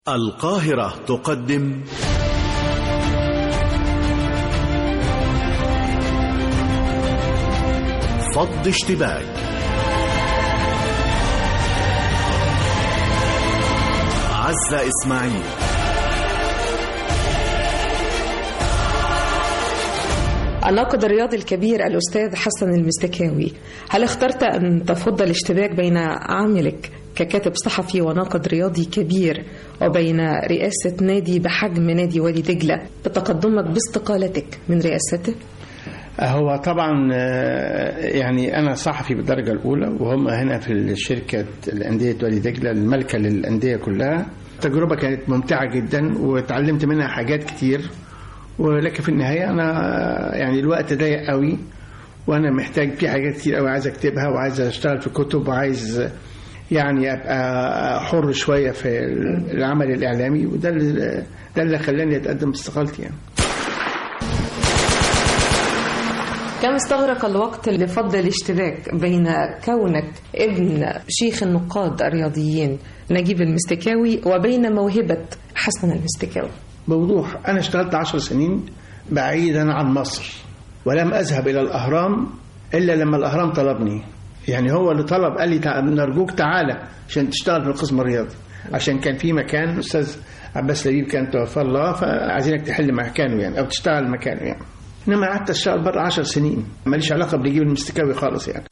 القاهرة تقدم فض اشتباك عزة إسماعيل الناقد الرياضي الكبير الأستاذ حسن المستكاوي هل اخترت أن تفض الاشتباك بين عملك ككاتب صحفي وناقد رياضي كبير وبين رئاسة نادي بحجم نادي وادي دجلة بتقدمك باستقالتك من رئاسته؟ هو طبعا يعني انا صحفي بالدرجه الاولى وهم هنا في الشركه الانديه وادي دجله المالكه للانديه كلها التجربه كانت ممتعه جدا وتعلمت منها حاجات كتير ولكن في النهايه انا يعني الوقت ضيق قوي وانا محتاج في حاجات كتير قوي عايز اكتبها وعايز اشتغل في كتب وعايز يعني ابقى حر شويه في العمل الاعلامي وده اللي ده اللي خلاني اتقدم استقالتي يعني كم استغرق الوقت لفض الاشتباك بين كونك ابن شيخ النقاد الرياضيين نجيب المستكاوي وبين موهبة حسن المستكاوي بوضوح أنا اشتغلت عشر سنين بعيدا عن مصر ولم أذهب إلى الأهرام إلا لما الأهرام طلبني يعني هو اللي طلب قال لي نرجوك تعالى عشان تشتغل في القسم الرياضي عشان كان في مكان أستاذ عباس لبيب كان توفى الله فعايزينك تحل مكانه يعني أو تشتغل مكانه يعني انما قعدت اشتغل بره 10 سنين ماليش علاقه بنجيب المستكاوي خالص يعني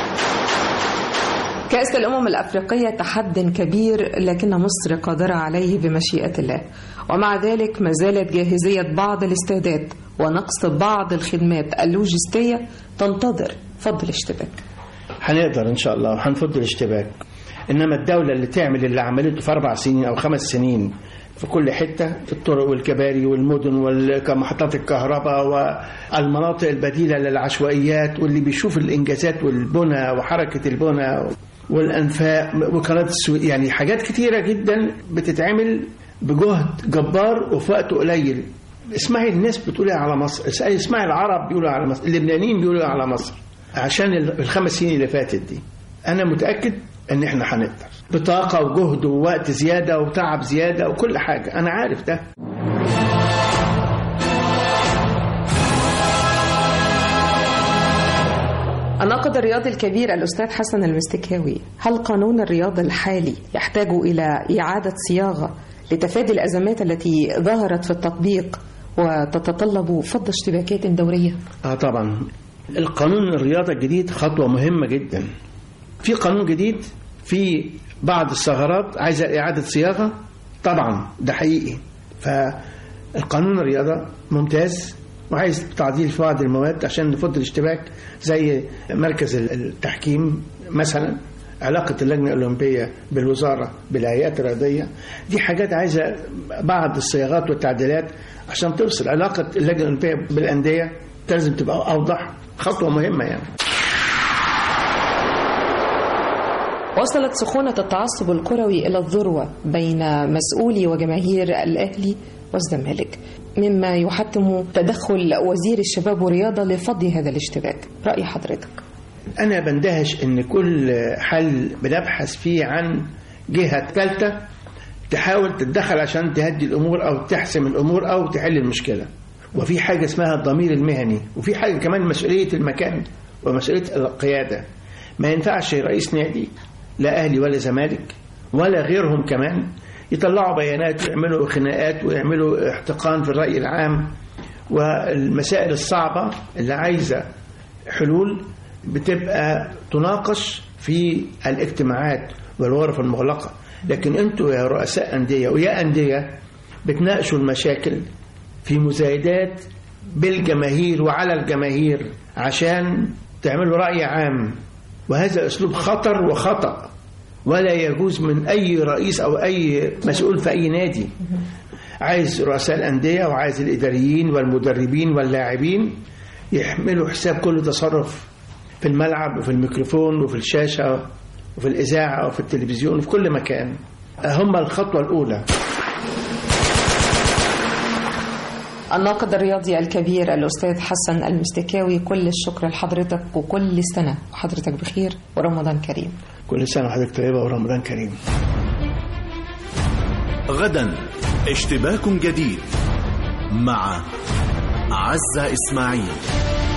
كأس الأمم الأفريقية تحد كبير لكن مصر قادرة عليه بمشيئة الله ومع ذلك ما زالت جاهزية بعض الاستادات ونقص بعض الخدمات اللوجستية تنتظر فض الاشتباك هنقدر إن شاء الله وهنفض الاشتباك إنما الدولة اللي تعمل اللي عملته في أربع سنين أو خمس سنين في كل حتة في الطرق والكباري والمدن ومحطات الكهرباء والمناطق البديلة للعشوائيات واللي بيشوف الإنجازات والبنى وحركة البنى والأنفاق وقناة السويس يعني حاجات كتيرة جدا بتتعمل بجهد جبار وفي وقت قليل اسمعي الناس بتقول على مصر اسمعي العرب بيقولوا على مصر اللبنانيين بيقولوا على مصر عشان الخمس سنين اللي فاتت دي أنا متأكد ان احنا هنقدر بطاقة وجهد ووقت زيادة وتعب زيادة وكل حاجة أنا عارف ده الناقد الرياضي الكبير الأستاذ حسن المستكاوي هل قانون الرياضة الحالي يحتاج إلى إعادة صياغة لتفادي الأزمات التي ظهرت في التطبيق وتتطلب فض اشتباكات دورية؟ آه طبعا القانون الرياضة الجديد خطوة مهمة جدا في قانون جديد في بعض الثغرات عايزة إعادة صياغة طبعا ده حقيقي فالقانون الرياضة ممتاز وعايز تعديل في بعض المواد عشان نفض الاشتباك زي مركز التحكيم مثلا علاقة اللجنة الأولمبية بالوزارة بالهيئات الرياضية دي حاجات عايزة بعض الصياغات والتعديلات عشان توصل علاقة اللجنة الأولمبية بالأندية لازم تبقى أوضح خطوة مهمة يعني وصلت سخونة التعصب الكروي إلى الذروة بين مسؤولي وجماهير الأهلي والزمالك مما يحتم تدخل وزير الشباب والرياضة لفض هذا الاشتباك رأي حضرتك أنا بندهش إن كل حل بنبحث فيه عن جهة ثالثة تحاول تتدخل عشان تهدي الأمور أو تحسم الأمور أو تحل المشكلة وفي حاجة اسمها الضمير المهني وفي حاجة كمان مسؤولية المكان ومسؤولية القيادة ما ينفعش رئيس نادي لا أهلي ولا زمالك ولا غيرهم كمان يطلعوا بيانات ويعملوا خناقات ويعملوا احتقان في الرأي العام والمسائل الصعبة اللي عايزة حلول بتبقى تناقش في الاجتماعات والغرف المغلقة لكن انتوا يا رؤساء أندية ويا أندية بتناقشوا المشاكل في مزايدات بالجماهير وعلى الجماهير عشان تعملوا رأي عام وهذا أسلوب خطر وخطأ ولا يجوز من أي رئيس أو أي مسؤول في أي نادي عايز رؤساء الأندية وعايز الإداريين والمدربين واللاعبين يحملوا حساب كل تصرف في الملعب وفي الميكروفون وفي الشاشة وفي الإذاعة وفي التلفزيون وفي كل مكان هم الخطوة الأولى الناقد الرياضي الكبير الأستاذ حسن المستكاوي كل الشكر لحضرتك وكل سنة وحضرتك بخير ورمضان كريم كل سنة وحضرتك طيبة ورمضان كريم غدا اشتباك جديد مع عزة إسماعيل